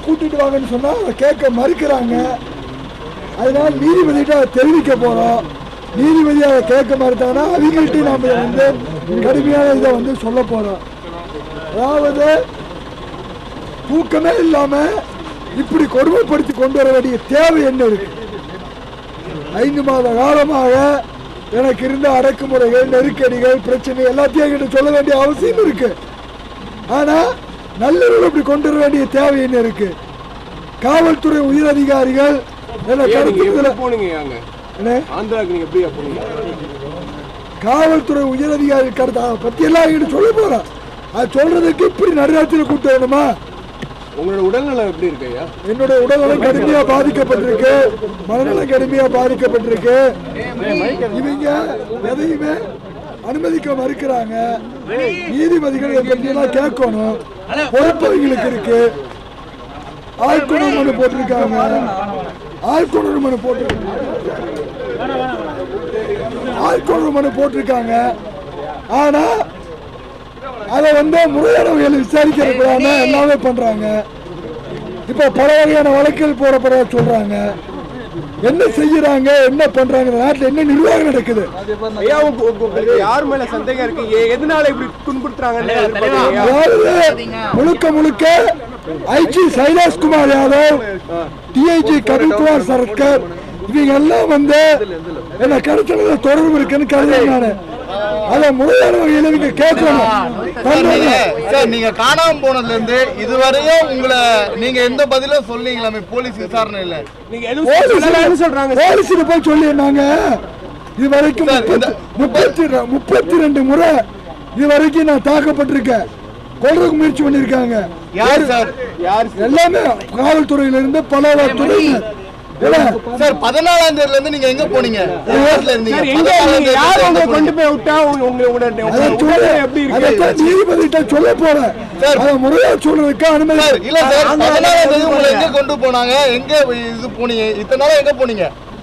கூட்டிட்டு வாங்கன்னு சொன்னா அதை கேட்க மறுக்கிறாங்க அதனால நீதிபதிகிட்ட அதை தெரிவிக்க போறோம் நீதிபதி அதை கேட்க மறுத்தாங்கன்னா அவங்கள்ட்டையும் நாம இதை வந்து கடுமையான இதை வந்து சொல்ல போறோம் அதாவது தூக்கமே இல்லாம இப்படி கொடுமைப்படுத்தி கொண்டு வர வேண்டிய தேவை என்ன இருக்கு ஐந்து மாத காலமாக எனக்கு இருந்த அடக்குமுறைகள் நெருக்கடிகள் பிரச்சனை எல்லாத்தையும் என்கிட்ட சொல்ல வேண்டிய அவசியம் இருக்கு ஆனா நல்லுறவு இப்படி கொண்டு வர வேண்டிய தேவை என்ன இருக்கு காவல்துறை உயர் அதிகாரிகள் என்ன ஏன் நீங்க கருத்துக்களை எப்படி போனீங்க அங்க என்ன? ஆந்திராக்கு நீங்க எப்படியா போனீங்க காவல்துறை உயர் அதிகாரிகள் கருத்து அதை பத்தி எல்லாம் என்கிட்ட சொல்ல போறேன் அது சொல்றதுக்கு இப்படி நடுராத்திரியில் கூப்பிட்டு வேணுமா உங்களோட உடல்நலம் எப்படி இருக்கு ஐயா என்னோட உடல்நலம் கடுமையா பாதிக்கப்பட்டிருக்கு மனநலம் கடுமையா பாதிக்கப்பட்டிருக்கு இவங்க எதையுமே அனுமதிக்க மறுக்கிறாங்க நீதிபதிகள் இதை பற்றியெல்லாம் கேட்கணும் பொறுப்பவங்களுக்கு இருக்கு ஆழ்குணர் மனு போட்டிருக்காங்க ஆழ்குணர் மனு போட்டிருக்காங்க ஆழ்குணர் மனு போட்டிருக்காங்க ஆனா அதை வந்து முறையான வகையில் விசாரிக்கிறதுக்கான எல்லாமே பண்றாங்க இப்போ பல வகையான வழக்குகள் போடப்பட சொல்றாங்க என்ன செய்யறாங்க என்ன பண்றாங்க இந்த நாட்டுல என்ன நிர்வாகம் நடக்குது ஐயா உங்க- உங்க- உங்களுக்கு யார் மேல சந்தேகம் இருக்கு ஏ- எதனால இப்படி துன்புறுத்துறாங்கன்னு எதிர்பார்க்கறீங்க ஐயா? அதாவது முழுக்க முழுக்க ஐஜி சைலாஷ்குமார் யாதவ் டிஐஜி கபில்குமார் சரத்கர் இவங்க எல்லாம் வந்து என்ன கடத்தல தொடர்பு இருக்குன்னு கருதுறேன் நானு அதை முறையான வகையில் இவங்க கேட்கணும் சார் நீங்க சார் நீங்க காணாம போனதுல இருந்து இதுவரையும் உங்களை நீங்க எந்த பதிலும் சொல்லீங்களாமே போலீஸ் விசாரணை இல்ல நீங்க எதுவும் சொல்லலன்னு சொல்றாங்க சார். போலீஸில் போய் சொல்லியிருந்தாங்க இது வரைக்கும் சார், இந்த- முப்பத்தி ரெ- முப்பத்தி ரெண்டு முறை இது வரைக்கும் நான் தாக்கப்பட்டிருக்கேன் கொள்றதுக்கு முயற்சி பண்ணியிருக்காங்க யார் சார் யார் எல்லாமே காவல்துறையில இருந்து பல துறையினர் ஏன்னா, சார் பதினாலாம் தேதியில இருந்து நீங்க எங்க போனீங்க வீட்டுல இருந்தீங்க சார், எங்க பதினாலாம் நீங்க தேதியில யார் இருந்து உங்களை எங்க கொண்டு போனீங்க? போய் விட்டா உங்க உங்க உங்க அதை உங்க சொல்ல- உடல்நிலை எப்படி அதைத்தான் இருக்கு நீதிபதிகிட்ட சொல்ல போறேன் சார். அதை முறையா சொல்றதுக்கு அனுமதி சார் இல்ல சார் பதினாலாம் தேதி உங்களை எங்க கொண்டு போனாங்க எங்க இது போனீங்க இத்தனை நாளா எங்க போனீங்க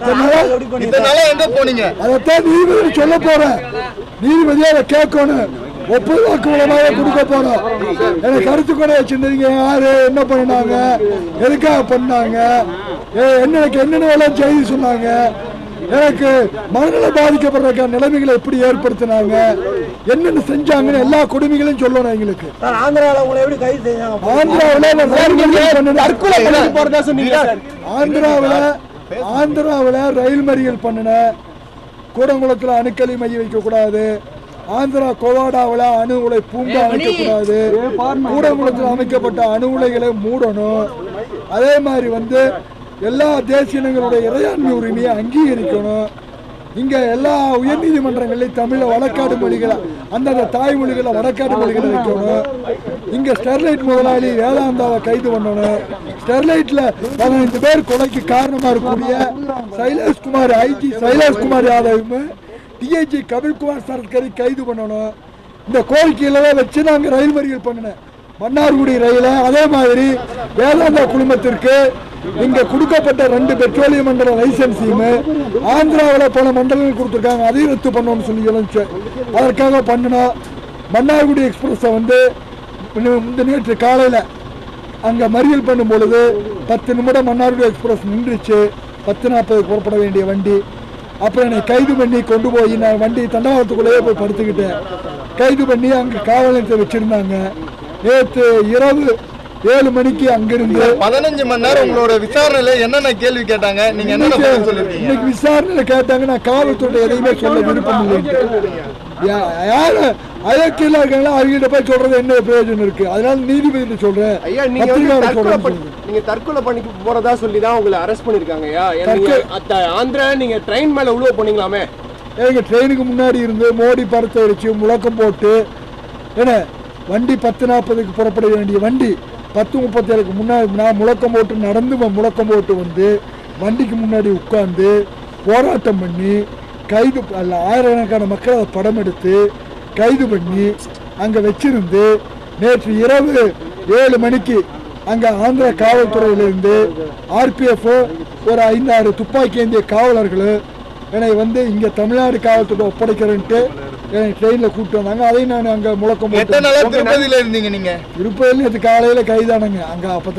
இத்தனை நாளா எங்க போனீங்க அதைத்தான் நீதிபதி சொல்ல போறேன் நீதிபதியை அதை கேட்கணும் ஒப்புதல் வாக்கு மூலமாக கொடுக்க போறோம் எனக்கு கருத்து கூட வச்சிருந்தீங்க யாரு என்ன பண்ணாங்க எதுக்காக பண்ணாங்க ஏ, என்னஎனக்கு என்னென்ன எல்லாம் செய்தி சொன்னாங்க எனக்கு மனநல பாதிக்கப்படுற நிலைமைகளை எப்படி ஏற்படுத்தினாங்க என்னென்ன செஞ்சாங்கன்னு எல்லா கொடுமைகளையும் சொல்லணும் எங்களுக்கு ஆந்திராவில் உங்களை எப்படி கைது செஞ்சாங்க ஆந்திராவில் நான் ரயில் மறியல் பண்ணினேன். தற்கொலை பண்ணி போறதா சொன்னீங்க சார். ஆந்திராவில் ஆந்திராவில் ரயில் மறியல் பண்ணினேன் கூடங்குளத்தில் அணுக்களி மைய வைக்கக்கூடாது ஆந்திரா கோவாடாவில் அணு உலை பூங்கா அமைக்கக்கூடாது கூடங்குளத்தில் அமைக்கப்பட்ட அணு உலைகளை மூடணும் அதே மாதிரி வந்து எல்லா தேசிய இனங்களுடைய இறையாண்மை உரிமையை அங்கீகரிக்கணும் இங்க எல்லா உயர்நீதிமன்றங்களையும் தமிழ வழக்காடு மொழிகளை அந்தந்த தாய்மொழிகளை வழக்காடு மொழிகளை வைக்கணும் இங்க ஸ்டெர்லைட் முதலாளி வேதாந்தாவை கைது பண்ணணும் ஸ்டெர்லைட்ல பதினைந்து பேர் கொலைக்கு காரணமா இருக்கக்கூடிய சைலேஷ்குமார் ஐஜி சைலேஷ்குமார் யாதவும் டிஐஜி கபில்குமார் சரத்கரை கைது பண்ணணும் இந்த கோரிக்கையில வச்சு நாங்க ரயில் மறியல் பண்ணினேன் மன்னார்குடி ரயில அதே மாதிரி வேதாந்தா குழுமத்திற்கு இங்க கொடுக்கப்பட்ட ரெண்டு பெட்ரோலியம் மண்டல லைசன்ஸையும் ஆந்திராவில் பல மண்டலங்கள் கொடுத்துருக்காங்க அதையும் ரத்து பண்ணணும்னு சொல்லி இருந்துச்சு அதற்காக பண்ணினோம் மன்னார்குடி எக்ஸ்பிரஸை வந்து இன்னும் இந்த நேற்று காலையில் அங்கே மறியல் பண்ணும் பொழுது பத்து நிமிடம் மன்னார்குடி எக்ஸ்பிரஸ் நின்றுச்சு பத்து நாற்பதுக்கு புறப்பட வேண்டிய வண்டி அப்புறம் என்னை கைது பண்ணி கொண்டு போய் நான் வண்டி தண்டவாளத்துக்குள்ளேயே போய் படுத்துக்கிட்டேன் கைது பண்ணி அங்கே காவல் நிலையத்தை வச்சுருந்தாங்க நேற்று இரவு ஏழு மணிக்கு அங்கிருந்து பதினஞ்சு மணி நேரம் உங்களோட விசாரணையில என்னென்ன கேள்வி கேட்டாங்க நீங்க என்னென்ன பதில் சொல்லிருக்கீங்க இன்னைக்கு விசாரணையில கேட்டாங்க நான் காவல்துறை எதையுமே சொல்ல விருப்பம் இல்லைன்ட்டு யா- யாரு அயற்கையில் இருக்காங்களோ அவங்ககிட்ட போய் சொல்றது என்ன பிரயோஜனம் இருக்கு அதனால நீதிபதி சொல்றேன் ஐயா நீங்க வந்து பத்திரிகையாளர் தற்கொலை சொல்றேன்னு பண்ணி சொல்றேன். நீங்க தற்கொலை பண்ணி போறதா சொல்லி தான் உங்களை அரெஸ்ட் பண்ணிருக்காங்க ஐயா ஏன்னா நீங்க தற்கொலை- அத்த- ஆந்திரா நீங்க ட்ரெயின் மேல உழுவ போனீங்களாமே எங்க ட்ரெயினுக்கு முன்னாடி இருந்து மோடி படத்தை வச்சு முழக்கம் போட்டு என்ன வண்டி பத்து நாற்பதுக்கு புறப்பட வேண்டிய வண்டி பத்து முப்பத்தேழுக்கு முன்னாடி நான் முழக்கம் போட்டு நடந்து வ- முழக்கம் போட்டு வந்து வண்டிக்கு முன்னாடி உட்கார்ந்து போராட்டம் பண்ணி கைது ப- அல்ல ஆயிரக்கணக்கான மக்கள் அதை படம் எடுத்து கைது பண்ணி அங்கே வச்சிருந்து நேற்று இரவு ஏழு மணிக்கு அங்கே ஆந்திர காவல்துறையிலிருந்து ஆர்பிஎஃப் ஒரு ஐந்தாறு துப்பாக்கி ஏந்திய காவலர்கள் என்னை வந்து இங்கே தமிழ்நாடு காவல்துறை ஒப்படைக்கிறேன்ட்டு என்னை ட்ரெயினில் கூப்பிட்டு வந்தாங்க அதையும் நான் அங்கே முழக்கம் எத்தனை போட்டு நாளா திருப்பதியில இருந்தீங்க நீங்க இருப்பதில் நேற்று காலையில் கைதானங்க அங்கே அப்போ தான்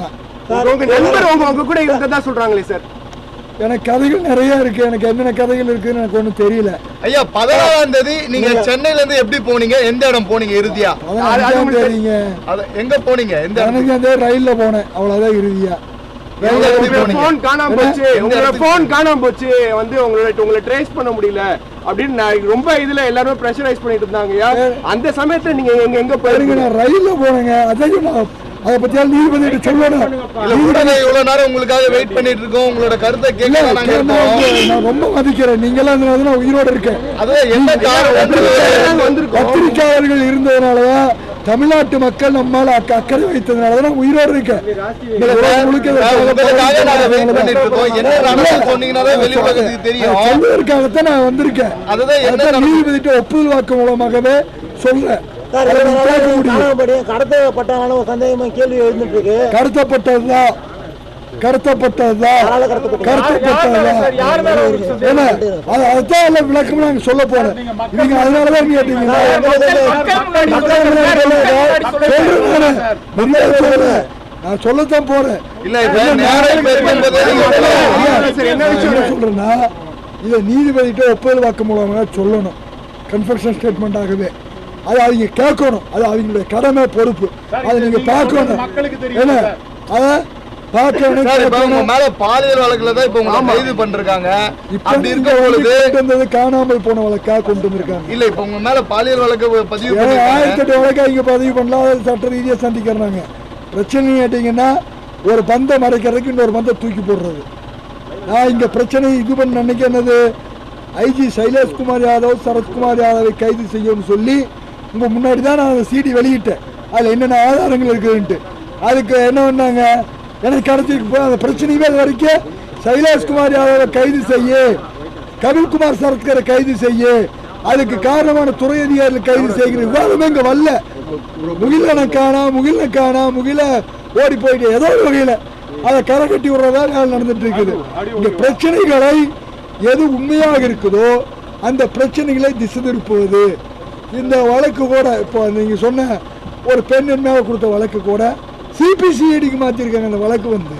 உங்க நண்பர் உங்க உங்க கூட இருந்ததா சொல்றாங்களே சார் எனக்கு கதைகள் நிறைய இருக்கு எனக்கு என்னென்ன கதைகள் இருக்குன்னு எனக்கு ஒன்றும் தெரியல ஐயா பதினாறாம் தேதி நீங்க சென்னையில இருந்து எப்படி போனீங்க எந்த இடம் போனீங்க இறுதியா பதினஞ்சாம் தேதிங்க அத எங்க போனீங்க எந்த இடம் பதினஞ்சாம் தேதி ரயில்ல போனேன் அவ்வளவுதான் இறுதியா எங்க எப்படி உங்களோட போனீங்க போன் காணாம போச்சு எந்த உங்களோட இடத்துக்கு? போன் காணாம போச்சு வந்து உங்களோட உங்களை ட்ரேஸ் பண்ண முடியல அப்படின்னு நான் ரொம்ப இதுல எல்லாரும் ப்ரெஷரைஸ் பண்ணிட்டு இருந்தாங்கய்யா அந்த சமயத்துல நீங்க எங்க எங்க பாருங்க போயிருங்க நான் ரயில்ல போனேங்க அதையும் நான் அதை பத்தியால் நீதிபதி சொல்லணும் இல்ல ஊடக இவ்வளவு நேரம் உங்களுக்காக வெயிட் பண்ணிட்டு இருக்கோம் உங்களோட கருத்தை இல்ல, கேட்க நாங்க நான் இருக்கோம் வந்து- நான் ரொம்ப மதிக்கிறேன் நீங்க எல்லாம் இந்த மாதிரி நான் உயிரோட இருக்கேன் அதான் என்ன காரணம் வந்திருக்கோம் பத்திரிகையாளர்கள் இருந்ததுனாலதான் தமிழ்நாட்டு மக்கள் நம்மால அக்க- அக்கறை வைத்ததுனாலதான் நான் உயிரோட இருக்கேன் இந்த உலகம் முழுக்க நான் உங்களுக்காக நாங்க வெயிட் இதற்காக பண்ணிட்டு இருக்கோம் என்ன நடந்தது சொன்னீங்கன்னா தான் வெளி உலகத்துக்கு தெரியும் சொல்வதற்காகத்தான் நான் வந்திருக்கேன் அதுதான் என்ன அதான் நடந்தது? நீதிபதிட்ட ஒப்புதல் வாக்கு மூலமாகவே சொல்றேன் சார் அதை இவ்வளவு நீங்க கேட்க நாளா முடியும் காணாமப்படி கடத்தப்பட்டாலும் ஒரு சந்தேகமா கேள்வி எழுந்துட்டு இருக்கு கடத்தப்பட்டதுதான் கடத்தப்பட்டதுதான் யாரால கடத்தப்பட்டது? கடத்தப்பட்டதுதான் ஏன்னா அது அதுதான் எல்லாம் விளக்கம் நாங்க சொல்ல போறேன் நீங்க அதனாலதான் கேட்டீங்க நான் சொல்லத்தான் போறேன் இல்ல இப்ப நேரம் இருக்கும்போதே நீங்க சரி, என்ன விஷயம்? என்ன சொல்றேன்னா இதை நீதிபதிட்ட ஒப்புதல் வாக்கு மூலமாக சொல்லணும் கன்ஃபெஷன் ஸ்டேட்மெண்ட் ஆகவே அது அவங்க கேட்கணும் அது அவங்களுடைய கடமை பொறுப்பு அதை நீங்க பார்க்கணும் என்ன அத பார்க்கணும் சார் இப்ப உங்க கேட்கணும். மேல பாலியல் வழக்குல தான் இப்ப உங்களை கைது பண்றாங்க இப்ப அப்படி நீங்க இருக்கும் வந்து பொழுது கொண்டு வந்தது காணாமல் போன வழக்கா கொண்டு வந்திருக்காங்க இல்ல இப்ப உங்க மேல பாலியல் வழக்கு பதிவு ஏன்னா பண்ணிருக்காங்க ஆயிரத்தி எட்டு வழக்கா இங்க பதிவு பண்ணலாம் அதை சட்ட ரீதியா சந்திக்கிறாங்க பிரச்சனை கேட்டீங்கன்னா ஒரு பந்தை மறைக்கிறதுக்கு இன்னொரு பந்தை தூக்கி போடுறது நான் இங்க பிரச்சனை இது பண்ண அன்னைக்கு என்னது ஐஜி சைலேஷ்குமார் யாதவ் சரத்குமார் யாதவை கைது செய்யணும்னு சொல்லி உங்க முன்னாடி தான் நான் அந்த சிடி வெளியிட்டேன் அதுல என்னென்ன ஆதாரங்கள் இருக்குதுன்ட்டு அதுக்கு என்ன பண்ணாங்க எனக்கு கடத்திட்டு போய் அந்த பிரச்சனையுமே இது வரைக்கும் சைலேஷ்குமார் யாதவை கைது செய்ய கபில்குமார் சரத்கரை கைது செய்ய அதுக்கு காரணமான துறை அதிகாரிகள் கைது செய்கிற விவாதமே இங்க வரல முகிலனை காணா முகில காணா முகில ஓடி போயிட்டு ஏதோ ஒரு வகையில அதை கரை கட்டி விடுறதா வேலை நடந்துட்டு இருக்குது இந்த பிரச்சனைகளை எது உண்மையாக இருக்குதோ அந்த பிரச்சனைகளை திசை திருப்புவது இந்த வழக்கு கூட இப்போ நீங்க சொன்ன ஒரு பெண் மேல கொடுத்த வழக்கு கூட சிபிசிஐடிக்கு மாத்திருக்காங்க அந்த வழக்கு வந்து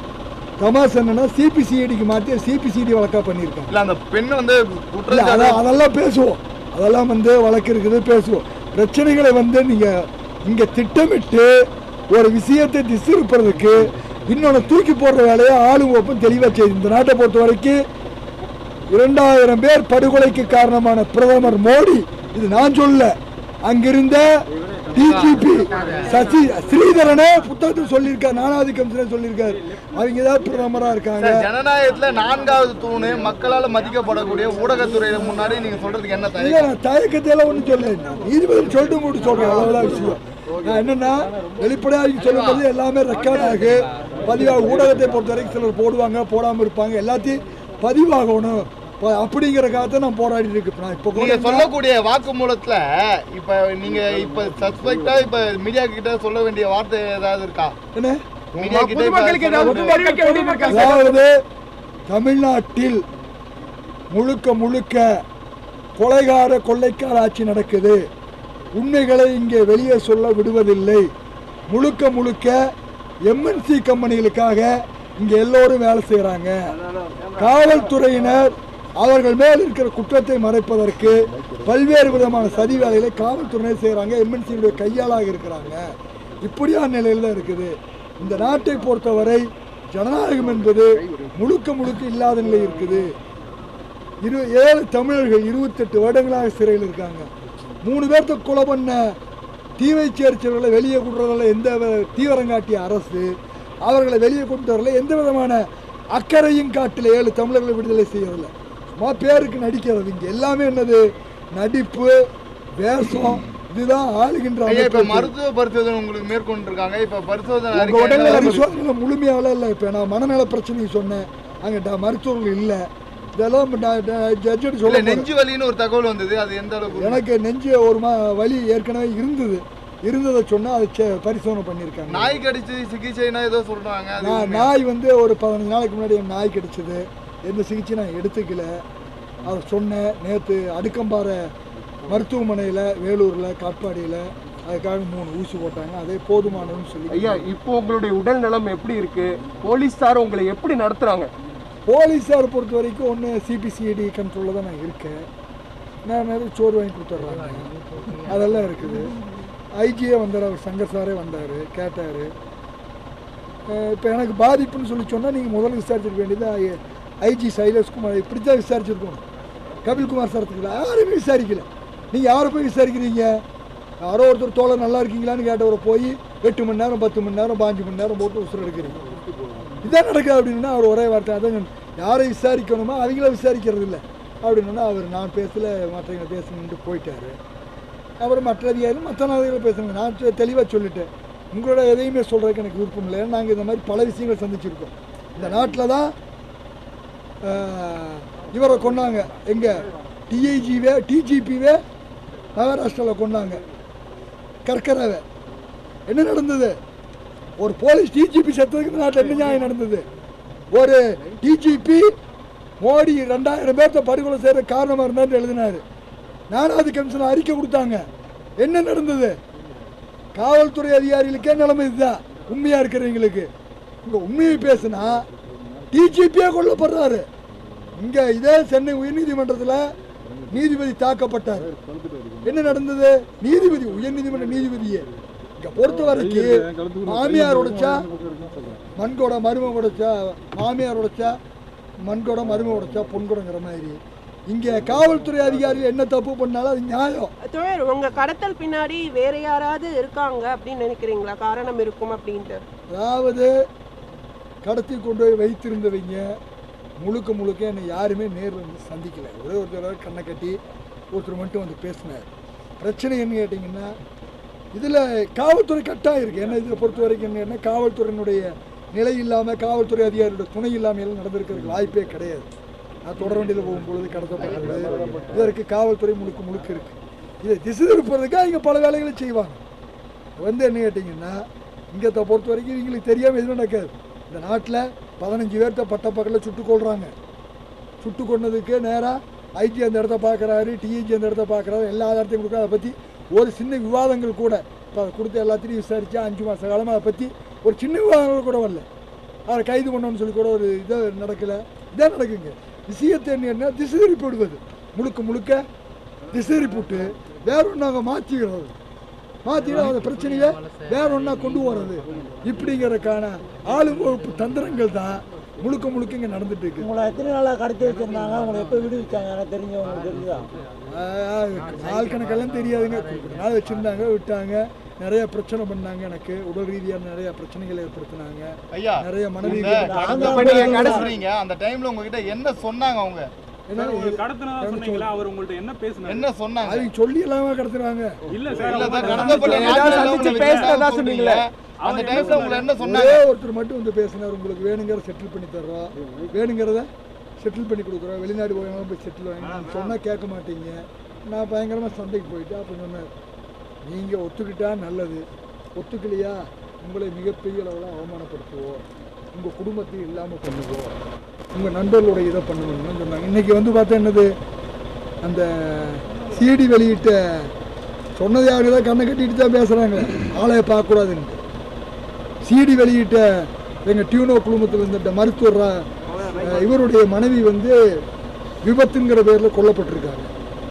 தமாஸ் என்னன்னா சிபிசிஐடிக்கு மாற்றி சிபிசிடி வழக்கா பண்ணியிருக்காங்க இல்ல அந்த பெண் வந்து இல்ல, குற்றம் அத- அதெல்லாம் பேசுவோம் அதெல்லாம் வந்து வழக்கு இருக்குது பேசுவோம் பிரச்சனைகளை வந்து நீங்க இங்க திட்டமிட்டு ஒரு விஷயத்தை திசிருப்பதற்கு இன்னொன்னு தூக்கி போடுற வேலையை ஆளும் ஒப்பம் தெளிவா செய்யுது இந்த நாட்டை பொறுத்த வரைக்கும் இரண்டாயிரம் பேர் படுகொலைக்கு காரணமான பிரதமர் மோடி இது நான் சொல்ல அங்கிருந்த டிஜிபி சசி ஸ்ரீதரனே புத்தகத்தில் சொல்லியிருக்கார் நானாதி கமிஷனர் சொல்லியிருக்காரு அவங்க தான் பிரதமரா இருக்காங்க சார், ஜனநாயகத்துல நான்காவது தூணு மக்களால மதிக்கப்படக்கூடிய ஊடகத்துறையில முன்னாடி நீங்க சொல்றதுக்கு என்ன இல்ல தயக்கம் நான் தயக்கத்தையெல்லாம் ஒன்றும் சொல்ல நீதிபதி சொல்லிட்டு மூட்டு சொல்றேன் அவ்வளவுதான் விஷயம் நான் என்னன்னா வெளிப்படையாக சொல்லும்போது எல்லாமே ரெக்கார்ட் ஆகு பதிவாக ஊடகத்தை பொறுத்த வரைக்கும் சிலர் போடுவாங்க போடாம இருப்பாங்க எல்லாத்தையும் பதிவாகணும் ப- அப்படிங்கறக்காக நான் போராடிட்டு இருக்கேன் நான் இப்போ நீங்க கூட சொல்லக்கூடிய வாக்குமூலத்துல இப்ப நீங்க இப்ப சஸ்பெக்டா இப்ப மீடியா கிட்ட சொல்ல வேண்டிய வார்த்தை ஏதாவது இருக்கா என்ன மீடியா கிட்ட இப்ப பொதுமக்களுக்கு ஏதாவது சொல்ல வேண்டிய- தெரிவிக்க வேண்டியது இருக்கா சார்? அதாவது தமிழ்நாட்டில் முழுக்க முழுக்க கொலைகார கொள்ளைக்கார ஆட்சி நடக்குது உண்மைகளை இங்கே வெளியே சொல்ல விடுவதில்லை முழுக்க முழுக்க எம்என்சி கம்பெனிகளுக்காக இங்கே எல்லோரும் வேலை செய்கிறாங்க காவல்துறையினர் அவர்கள் மேல் இருக்கிற குற்றத்தை மறைப்பதற்கு பல்வேறு விதமான சதி வேலைகளை காவல்துறையினர் செய்கிறாங்க எம்என்சியுடைய கையாளாக இருக்கிறாங்க இப்படியான நிலையில் தான் இருக்குது இந்த நாட்டை பொறுத்தவரை ஜனநாயகம் என்பது முழுக்க முழுக்க இல்லாத நிலை இருக்குது இரு ஏழு தமிழர்கள் இருபத்தெட்டு வருடங்களாக சிறையில் இருக்காங்க மூணு பேர்த்த கொலை பண்ண தீவை சேர்ச்சவர்களை வெளியே கொண்டு வரல எந்த வ- தீவிரம் காட்டிய அரசு அவர்களை வெளியே கொண்டு வரல எந்த விதமான அக்கறையும் காட்டில ஏழு தமிழர்களை விடுதலை செய்யறதில்ல சும்மா பேருக்கு நடிக்கிறது இங்க எல்லாமே என்னது நடிப்பு வேஷம் இதுதான் ஆளுகின்ற ஐயா இப்ப அமைப்பு. மருத்துவ பரிசோதனை உங்களுக்கு மேற்கொண்டு இருக்காங்க இப்ப பரிசோதனை உங்க அறிக்கை உடல்நல என்ன வருது? பரிசோதனை முழுமையால இல்லை இப்போ நான் மனநல பிரச்சனையை சொன்னேன் அங்கே ட- மருத்துவர்கள் இல்லை இதெல்லாம் ஜட்ஜோட இல்ல சொல்ல நெஞ்சு வலின்னு ஒரு தகவல் வந்தது அது எந்த அளவுக்கு உண்மை? எனக்கு நெஞ்சு ஒரு மா வலி ஏற்கனவே இருந்தது இருந்ததை சொன்னா அதை செ- பரிசோதனை பண்ணியிருக்காங்க நாய் கடிச்சு சிகிச்சைனா ஏதோ சொல்றாங்க அது நான் உண்மையா? நாய் வந்து ஒரு பதினஞ்சு நாளைக்கு முன்னாடி என் நாய் கடிச்சது எந்த சிகிச்சை நான் எடுத்துக்கல அதை சொன்னேன் நேற்று அடுக்கம்பாறை மருத்துவமனையில் வேலூரில் காட்பாடியில் அதுக்காக மூணு ஊசி போட்டாங்க அதே போதுமானதுன்னு சொல்லி ஐயா இப்போ உங்களுடைய உடல் நலம் எப்படி இருக்கு போலீஸார் உங்களை எப்படி நடத்துறாங்க போலீஸார் பொறுத்த வரைக்கும் ஒன்று சிபிசிஐடி கண்ட்ரோலில் தான் நான் இருக்கேன் நான் நிறைய சோறு வாங்கி கொடுத்துட்றாங்க அதெல்லாம் இருக்குது ஐஜியே வந்தார் அவர் சங்கர் சாரே வந்தார் கேட்டார் இப்போ எனக்கு பாதிப்புன்னு சொல்லி சொன்னால் நீங்கள் முதல்ல விசாரிச்சிருக்க வேண்டியது ஐஜி சைலேஷ்குமார் இப்படி தான் விசாரிச்சிருக்கணும் கபில்குமார் சாரத்துக்கு யாருமே விசாரிக்கல நீங்கள் யாரை போய் விசாரிக்கிறீங்க யாரோ ஒருத்தர் தோழர் நல்லா இருக்கீங்களான்னு கேட்டவரை போய் எட்டு மணி நேரம் பத்து மணி நேரம் பாஞ்சு மணி நேரம் போட்டு உசுறு எடுக்கிறீங்க இதான் நடக்குது அப்படின்னா அவர் ஒரே வார்த்தை அதான் யாரை விசாரிக்கணுமோ அவங்கள விசாரிக்கிறது இல்லை அப்படின்னா அவர் நான் பேசல மற்றவங்க பேசணுன்ட்டு போயிட்டாரு அப்புறம் மற்ற அதிகாரிகள் மற்ற நாடுகளை பேசுங்க நான் தெ- தெளிவா சொல்லிட்டேன் உங்களோட எதையுமே சொல்கிறதுக்கு எனக்கு விருப்பம் இல்லை ஏன்னா நாங்கள் இந்த மாதிரி பல விஷயங்கள் சந்திச்சிருக்கோம் இந்த நாட்டில் தான் ஆஹ், இவரை கொண்டாங்க எங்கே டிஐஜிவே டிஜிபிவே மகாராஷ்டிராவில் கொண்டாங்க கற்கரவை என்ன நடந்தது ஒரு போலீஸ் டிஜிபி செத்ததுக்கு இந்த நாட்டில் என்ன நியாயம் நடந்தது ஒரு டிஜிபி மோடி ரெண்டாயிரம் பேர்த்த படுகொலை செய்கிற காரணமாக இருந்தான்னு எழுதினாரு நானாவது கமிஷன் அறிக்கை கொடுத்தாங்க என்ன நடந்தது காவல்துறை அதிகாரிகளுக்கே நிலைமை இதுதான் உண்மையாக இருக்கிறவங்களுக்கு இங்கே உண்மையை பேசுனா டிஜிபியே கொல்லப்படுறாரு இங்கே இதே சென்னை உயர்நீதிமன்றத்தில் நீதிபதி தாக்கப்பட்டார் என்ன நடந்தது நீதிபதி உயர்நீதிமன்ற நீதிபதியே இங்கே பொறுத்த வரைக்கும் மாமியார் உடைச்சா மண்கோட மருமம் உடைச்சா மாமியார் உடைச்சா மண்கோட மருமம் உடைச்சா பொன்கொடங்கிற மாதிரி இங்கே காவல்துறை அதிகாரிகள் என்ன தப்பு பண்ணாலும் அது நியாயம் தோழர் உங்க கடத்தல் பின்னாடி வேற யாராவது இருக்காங்க அப்படின்னு நினைக்கிறீங்களா காரணம் இருக்கும் அப்படின்ட்டு அதாவது கடத்தி கொண்டு போய் வைத்திருந்தவங்க முழுக்க முழுக்க என்னை யாருமே நேரில் வந்து சந்திக்கல ஒரே ஒரு தடவை கண்ணை கட்டி ஒருத்தர் மட்டும் வந்து பேசினார் பிரச்சனை என்ன கேட்டிங்கன்னா இதில் காவல்துறை கட்டாயம் இருக்குது என்ன இதில் பொறுத்த வரைக்கும் என்ன காவல்துறையினுடைய நிலை இல்லாமல் காவல்துறை அதிகாரியோட துணை இல்லாமல் எல்லாம் நடந்திருக்கிறதுக்கு வாய்ப்பே கிடையாது நான் தொடர் வண்டியில் போகும்பொழுது கடத்தப்பட்டது இதற்கு காவல்துறை முழுக்க முழுக்க இருக்குது இதை திசை திருப்புறதுக்காக இங்கே பல வேலைகளை செய்வாங்க வந்து என்ன கேட்டிங்கன்னா இங்கே பொறுத்த வரைக்கும் இவங்களுக்கு தெரியாமல் எதுவும் நடக்காது இந்த நாட்டில் பதினஞ்சு பேர்த்த பட்டப்பக்கத்தில் சுட்டு கொள்றாங்க சுட்டு கொண்டதுக்கு நேராக ஐடி அந்த இடத்த பார்க்குறாரு டிஐஜி அந்த இடத்த பார்க்குறாரு எல்லா இடத்தையும் கொடுக்குறாரு அதை பற்றி ஒரு சின்ன விவாதங்கள் கூட இப்போ அதை கொடுத்த எல்லாத்தையும் விசாரித்தா அஞ்சு மாத காலமாக அதை பற்றி ஒரு சின்ன விவாதங்கள் கூட வரல அவரை கைது பண்ணணும்னு சொல்லி கூட ஒரு இதை நடக்கலை இதான் நடக்குங்க விஷயத்தை என்ன திசை திருப்பி விடுவது முழுக்க முழுக்க திசை திருப்பிவிட்டு வேற ஒன்று அவங்க மாற்றிக்கிறது மாற்றிட அந்த பிரச்சனையை வேற ஒன்றா கொண்டு போகிறது இப்படிங்கிறதுக்கான ஆளும் வகுப்பு தந்திரங்கள் தான் முழுக்க முழுக்க இங்கே நடந்துட்டு இருக்கு உங்களை எத்தனை நாளாக கடத்தி வச்சிருந்தாங்க உங்களை எப்போ விடுவிச்சாங்க எனக்கு தெரிஞ்சு உங்களுக்கு தெரியுதா ஆஹ் நாள் கணக்கெல்லாம் தெரியாதுங்க குறிப்பிட்ட நாள் வச்சுருந்தாங்க விட்டாங்க நிறைய பிரச்சனை பண்ணாங்க எனக்கு உடல் ரீதியான நிறைய பிரச்சனைகள் ஏற்படுத்தினாங்க ஐயா நிறைய மனைவி இந்த கடந்த இப்ப நீங்க கடைசுறீங்க அந்த டைம்ல உங்ககிட்ட என்ன சொன்னாங்க அவங்க என்ன உங்களுக்கு கடத்தினதா சொன்னீங்களா அவர் உங்கள்ட்ட என்ன பேசினாரு என்ன சொன்னாங்க அவங்க சொல்லி எல்லாமே கடத்துறாங்க இல்ல சார் இல்ல அவங்க சார், கடந்தப்பட்ட ஏதாவது நாட்கள்ல சந்திச்சு உங்களை பேசினதா விசாரணை சொன்னீங்களே. சொன்னீங்களே. அந்த டைம்ல உங்களை என்ன சொன்னாங்க ஒரே ஒருத்தர் மட்டும் வந்து பேசினார் உங்களுக்கு வேணுங்கிறத செட்டில் பண்ணி தர்றோம் வேணுங்கிறத செட்டில் பண்ணி கொடுக்குறோம் வெளிநாடு போனாலும் போய் செட்டில் வாங்கி சொன்னால் கேட்க மாட்டீங்க நான் பயங்கரமாக சண்டைக்கு போயிட்டு அப்போ சொன்னார் நீங்கள் ஒத்துக்கிட்டா நல்லது ஒத்துக்கலையா உங்களை மிகப்பெரிய அளவில் அவமானப்படுத்துவோம் உங்கள் குடும்பத்தையும் இல்லாமல் பண்ணுவோம் உங்கள் நண்பர்களோட இதை பண்ணுவோம்னு சொன்னாங்க இன்றைக்கி வந்து பார்த்தா என்னது அந்த சிடி வெளியிட்ட சொன்னது யாரு தான் கண்ணை கட்டிட்டு தான் பேசுகிறாங்க ஆளைய பார்க்கக்கூடாதுன்னு சிடி வெளியிட்ட எங்கள் டியூனோ குழுமத்தில் இருந்த மருத்துவர் ரா- அஹ் இவருடைய மனைவி வந்து விபத்துங்கிற பேரில் கொல்லப்பட்டிருக்காங்க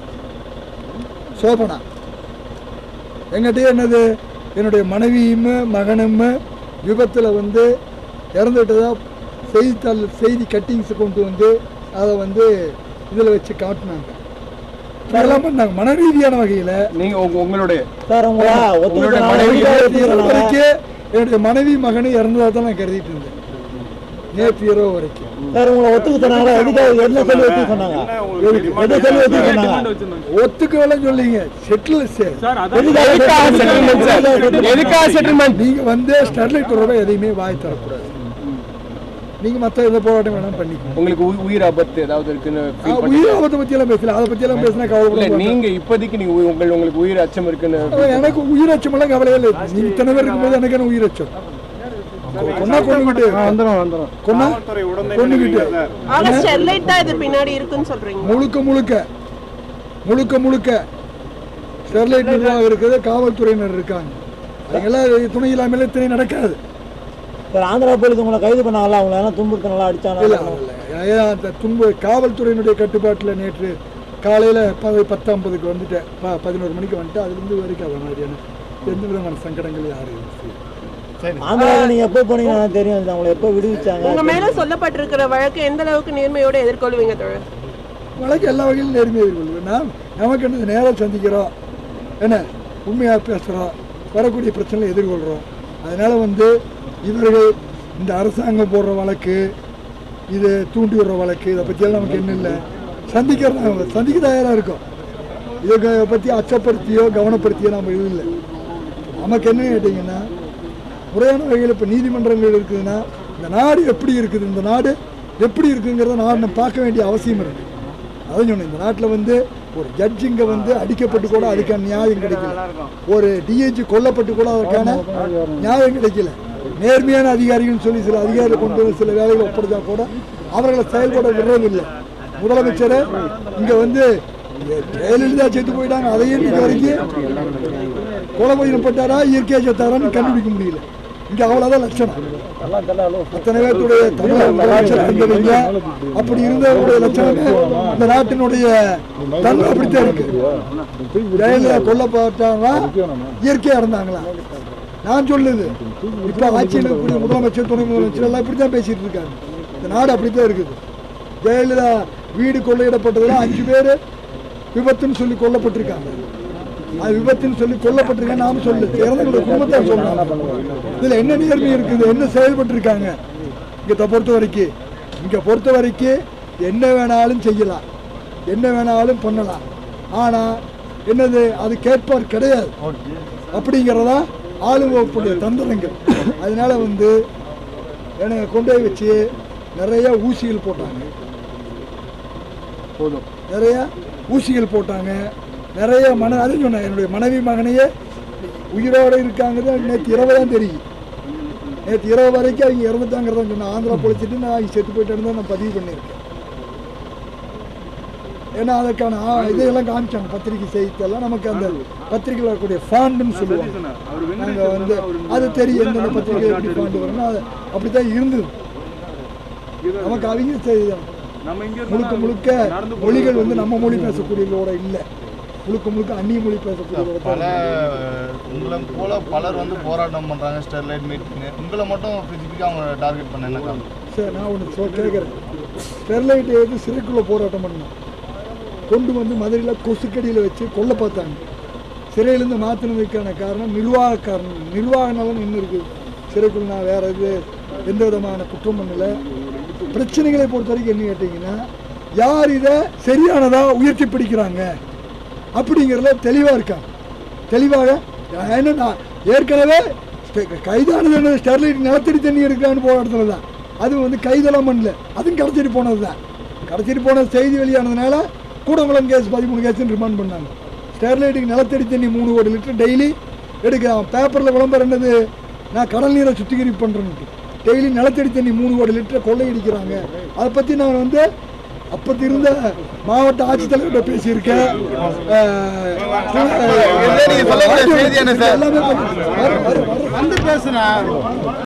சோபனா எங்கிட்டயே என்னது என்னுடைய மனைவியும் மகனும் விபத்தில் வந்து இறந்துட்டதா செய்தித்தாள் செய்தி கட்டிங்ஸ் கொண்டு வந்து அதை வந்து இதில் வச்சு காட்டினாங்க அதெல்லாம் பண்ணாங்க மன ரீதியான வகையில் நீங்க உங்க- உங்களுடைய சார் உங்களை உங்களுடைய ஒத்துக்கிட்டாங்க, மனைவி எதுக்காக நேற்று இரவு ஒத்துக்கிட்டாங்க? வரைக்கும் என்னுடைய மனைவி மகனை இறந்ததாக தான் நான் கருதிட்டு இருந்தேன் நேற்று இரவு வரைக்கும் சார் உங்களை ஒத்துக்க சொன்னாங்களா எதுக்காக என்ன சொல்லி ஒத்துக்க சொன்னாங்க என்ன உங்களுக்கு எது demand சொல்லி ஒத்துக்க என்ன சொன்னாங்க demand வச்சிருந்தாங்க ஒத்துக்கவேலாம் சொல்லிங்க செட்டில் சார் அதான் எதுக்காக எதுக்காக settlement செட்டில்மெண்ட் சார் எதுக்காக செட்டில்மெண்ட் நீங்க வந்து ஸ்டெர்லைட் தொடர்பாக எதையுமே வாய் தரக்கூடாது நீங்க மற்ற எந்த போராட்டம் வேணாலும் பண்ணிக்கணும் உங்களுக்கு உயி- உயிர் ஆபத்து ஏதாவது இருக்குன்னு feel ஆ, பண்ணி- உயிர் ஆபத்தை பத்தி எல்லாம் பேசல அதை பத்தி எல்லாம் பேசினா இல்ல கவலைப்பட நீங்க இப்போதைக்கு நீங்க உயி- உங்கள் உங்களுக்கு உயிர் அச்சம் இருக்குன்னு எனக்கு உயிர் அச்சம் எல்லாம் கவலையே இல்லை நீ இத்தனை பேர் இருக்கும்போது எனக்கு என்ன உயிர் அச்சம் கொன்னா கொண்டுகிட்டு வந்துடும் வந்துடும் கொன்னா கொண்டுகிட்டு ஆக ஸ்டெர்லைட் தான் இது பின்னாடி இருக்குன்னு சொல்றீங்க முழுக்க முழுக்க முழுக்க முழுக்க ஸ்டெர்லைட் நிர்வாகம் இருக்குது காவல்துறையினர் இருக்காங்க அவங்கெல்லாம் துணை இல்லாமல் இத்தனை நடக்காது சார் ஆந்திரா போலீஸ் உங்களை கைது பண்ணாங்கல்ல அவங்கள எல்லாம் துன்புறுத்த நல்லா அடிச்சானா இல்லை ஏன் அந்த துன்பு காவல்துறையினுடைய கட்டுப்பாட்டில் நேற்று காலையில் ப பத்து ஐம்பதுக்கு வந்துட்டேன் ப பதினோரு மணிக்கு வந்துட்டு அதுலேருந்து வரைக்கும் அது மாதிரியான எந்த விதமான சங்கடங்கள் யாரும் இல்லை. ஆந்திராவில் நீங்க எப்போ போனீங்க எனக்கு தெரியும் இது அவங்களை எப்போ விடுவிச்சாங்க உங்க மேல சொல்லப்பட்டிருக்கிற வழக்கு எந்த அளவுக்கு நேர்மையோட எதிர்கொள்வீங்க தோழர் வழக்கு எல்லா வகையிலும் நேர்மையாக எதிர்கொள்வேன் நாம் நமக்கு என்ன நேராக சந்திக்கிறோம் என்ன உண்மையாக பேசுகிறோம் வரக்கூடிய பிரச்சனைகளை எதிர்கொள்கிறோம் அதனால் வந்து இவர்கள் இந்த அரசாங்கம் போடுற வழக்கு இது தூண்டி விடுற வழக்கு இதை பற்றியெல்லாம் நமக்கு என்ன இல்லை சந்திக்கிறோம் சந்திக்க தயாராக இருக்கோம் இதை பற்றி அச்சப்படுத்தியோ கவனப்படுத்தியோ நம்ம இது இல்லை நமக்கு என்ன கேட்டிங்கன்னா முறையான வகையில் இப்போ நீதிமன்றங்கள் இருக்குதுன்னா இந்த நாடு எப்படி இருக்குது இந்த நாடு எப்படி இருக்குங்கிறத நாடு நம்ம பார்க்க வேண்டிய அவசியம் இருக்குது அதான் சொன்னேன் இந்த நாட்டில் வந்து ஒரு ஜட்ஜ் இங்கே வந்து அடிக்கப்பட்டு கூட அதுக்கான நியாயம் கிடைக்கல ஒரு டிஐஜி கொல்லப்பட்டு கூட அதற்கான நியாயம் கிடைக்கல நேர்மையான அதிகாரிகள்னு சொல்லி சில அதிகாரிகள் கொண்டு வந்து சில வேலைகளை ஒப்படைச்சா கூட அவர்களை செயல்பட விடுறதில்லை முதலமைச்சர் இங்கே வந்து ஜெயலலிதா செத்து போயிட்டாங்க அதையும் இன்னைக்கு வரைக்கும் கொலை பண்ணப்பட்டாரா இயற்கையாக செத்தாரான்னு கண்டுபிடிக்க முடியல இங்க அவ்வளவுதான் லட்சணம் அத்தனை பேர்த்துடைய தமிழக முதலமைச்சர் இருந்தவங்க அப்படி இருந்தவருடைய லட்சணமே இந்த நாட்டினுடைய தன்மை அப்படித்தான் இருக்கு ஜெயலலிதா கொல்லப்பட்டாங்களா இயற்கையா இருந்தாங்களா நான் சொல்லுது இப்ப ஆட்சியில் இருக்கக்கூடிய முதலமைச்சர் துணை முதலமைச்சர் எல்லாம் இப்படித்தான் பேசிட்டு இருக்காங்க இந்த நாடு அப்படித்தான் இருக்குது ஜெயலலிதா வீடு கொள்ளையிடப்பட்டதுல அஞ்சு பேர் விபத்துன்னு சொல்லி கொல்லப்பட்டிருக்காங்க அது விபத்துன்னு சொல்லி கொல்லப்பட்டிருக்காங்க நாம சொல்லு இறந்தவங்களுடைய குடும்பத்தார் சொல்றாங்க இதுல என்ன நேர்மை இருக்குது என்ன செயல்பட்டிருக்காங்க இங்க பொறுத்த வரைக்கும் இங்க பொறுத்த வரைக்கும் என்ன வேணாலும் செய்யலாம் என்ன வேணாலும் பண்ணலாம் ஆனா என்னது அது கேட்பார் கிடையாது அப்படிங்கிறதா ஆளுங்கோப்புடைய தந்திரங்கள் அதனால வந்து எனக்கு கொண்டு போய் வச்சு நிறைய ஊசிகள் போட்டாங்க போதும் நிறைய ஊசிகள் போட்டாங்க நிறைய மன அது சொன்னேன் என்னுடைய மனைவி மகனையே உயிரோடு இருக்காங்கிறது நேற்று இரவு தான் தெரியும் நேற்று இரவு வரைக்கும் அவங்க இறந்துட்டாங்கிறத சொன்னேன் ஆந்திரா பொழிச்சிட்டு நான் அவங்க செத்து போயிட்டேன்னு தான் நான் பதிவு பண்ணியிருக்கேன் ஏன்னா அதற்கான ஆ, இதையெல்லாம் காமிச்சாங்க பத்திரிகை செய்தியெல்லாம் நமக்கு அந்த பத்திரிகையில் வரக்கூடிய ஃபாண்டுன்னு சொல்லுவாங்க அவர் நாங்கள் வந்து அது தெரியும் எந்தெந்த பத்திரிகை எப்படி ஃபாண்டு வரணும் அது அப்படி தான் இருந்தது நமக்கு அவங்க செய்தி தான் நம்ம இங்க முழுக்க முழுக்க மொழிகள் வந்து நம்ம மொழி பேசக்கூடியவங்களோட இல்லை முழுக்க முழுக்க அந்நிய மொழி பேசக்கூடியவங்களோட பல தான் உங்களை போல பலர் வந்து போராட்டம் பண்றாங்க ஸ்டெர்லைட் மீட்டிங் உங்களை மட்டும் ஸ்பெசிஃபிக்காக அவங்க டார்கெட் பண்ண என்ன காரணம் சரி நான் ஒன்று சொல் கேட்குறேன் ஸ்டெர்லைட் எடுத்து சிறைக்குள்ளே போராட்டம் பண்ணோம் கொண்டு வந்து மதுரையில் கொசுக்கடியில் வச்சு கொல்ல பார்த்தாங்க சிறையிலேருந்து மாற்றினதுக்கான காரணம் நிர்வாக காரணம் நிர்வாக நலன் இன்னும் இருக்குது சிறைக்குள்ள நான் வேறு இது எந்த விதமான குற்றம் பண்ணல பிரச்சனைகளை பொறுத்த வரைக்கும் என்ன கேட்டிங்கன்னா யார் இதை சரியானதா உயர்த்தி பிடிக்கிறாங்க அப்படிங்கிறதுல தெளிவாக இருக்காங்க தெளிவாக ஏன்னா நான் ஏற்கனவே ஸ்டெ- கைதானது என்ன ஸ்டெர்லைட் நிலத்தடி தண்ணி எடுக்கலான்னு போன இடத்துல தான் அது வந்து கைதெல்லாம் பண்ணல அதுவும் கடத்திட்டு போனது தான் கடத்திட்டு போன செய்தி வெளியானதுனால கூடங்குளம் கேஸ் பதிமூணு கேஸ் ரிமாண்ட் பண்ணாங்க ஸ்டெர்லைட்டுக்கு நிலத்தடி தண்ணி மூணு கோடி லிட்டர் டெய்லி எடுக்கிறான் பேப்பரில் விளம்பரம் என்னது நான் கடல் நீரை சுத்திகரிப்பு பண்ணுறேன்ட்டு டெய்லி நிலத்தடி தண்ணி மூணு கோடி லிட்டர் கொள்ளையடிக்கிறாங்க அதை பற்றி நான் வந்து அப்பத்தி இருந்த மாவட்ட ஆட்சித்தலைவர்கிட்ட பேசியிருக்கேன் அஹ், நீங்க சொல்லக்கூடிய செய்தி என்ன சார்? எல்லாமே பண்ணி- வரும், வரும், வரும். வந்து பேசுனா